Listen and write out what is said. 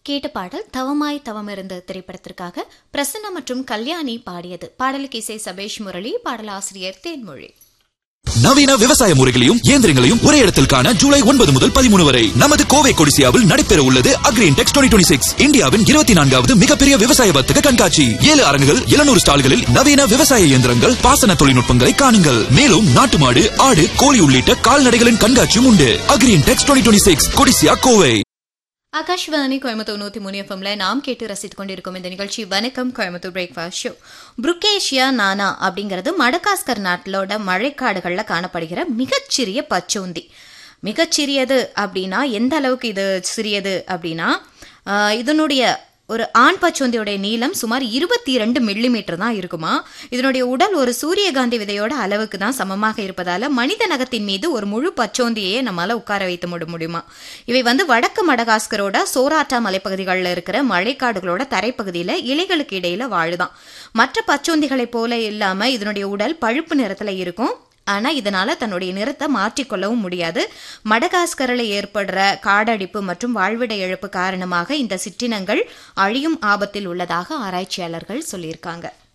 கேட்ட பாடல் தவமாய் தவமிருந்த திரைப்படத்திற்காக பிரசன்னா மற்றும் கல்யாணி பாடியது பாடலுக்கு இசை சபேஷ் முரளி பாடலாசிரியர் தேன்மொழி நவீன விவசாய முறைகளையும் இயந்திரங்களையும் ஒரே இடத்தில் காண ஜூலை ஒன்பது முதல் பதிமூணு வரை நமது கோவை கொடிசியாவில் நடைபெற உள்ளது அக்ரீன் டெக்ஸ் டுவெண்ட்டி சிக்ஸ் இந்தியாவின் இருபத்தி நான்காவது மிகப்பெரிய விவசாய வர்த்தக கண்காட்சி ஏழு அரங்குகள் எழுநூறு ஸ்டால்களில் நவீன விவசாய இயந்திரங்கள் பாசன தொழில்நுட்பங்களை காணுங்கள் மேலும் நாட்டு மாடு ஆடு கோழி உள்ளிட்ட கால்நடைகளின் கண்காட்சியும் உண்டு Agri Intex twenty six Codissia Kovai Akashvani Coimbatore நூத்தி மூணு எஃப்எம்ல நாம் கேட்டு ரசித்துக் கொண்டிருக்கும் இந்த நிகழ்ச்சி வணக்கம் கோயம்புத்தூர் பிரேக்ஃபாஸ்ட் ஷோ புருக்கேஷியா நானா அப்படிங்கிறது மடகாஸ்கர் நாட்டிலோட மழைக்காடுகள்ல காணப்படுகிற மிகச்சிறிய பச்சோந்தி மிகச்சிறியது அப்படின்னா எந்த அளவுக்கு இது சிறியது அப்படின்னா ஆஹ், இதனுடைய ஒரு ஆண் பச்சோந்தியோடைய நீளம் சுமார் இருபத்தி இரண்டு மில்லிமீட்டர் தான் இருக்குமா இதனுடைய உடல் ஒரு சூரியகாந்தி விதையோட அளவுக்கு தான் சமமாக இருப்பதால மனித நகத்தின் மீது ஒரு முழு பச்சோந்தியையே நம்மால உட்கார வைத்து முட முடியுமா இவை வந்து வடக்கு மடகாஸ்கரோட சோராட்டா மலைப்பகுதிகளில் இருக்கிற மழைக்காடுகளோட தரைப்பகுதியில இலைகளுக்கு இடையில வாழுதான் மற்ற பச்சோந்திகளைப் போல இல்லாம இதனுடைய உடல் பழுப்பு நிறத்துல இருக்கும் ஆனா இதனால தன்னுடைய நிறத்தை மாற்றிக்கொள்ளவும் முடியாது மடகாஸ்கரில் ஏற்படுற காடடிப்பு மற்றும் வாழ்விட இழப்பு காரணமாக இந்த சிற்றினங்கள் அழியும் ஆபத்தில் உள்ளதாக ஆராய்ச்சியாளர்கள் சொல்லியிருக்காங்க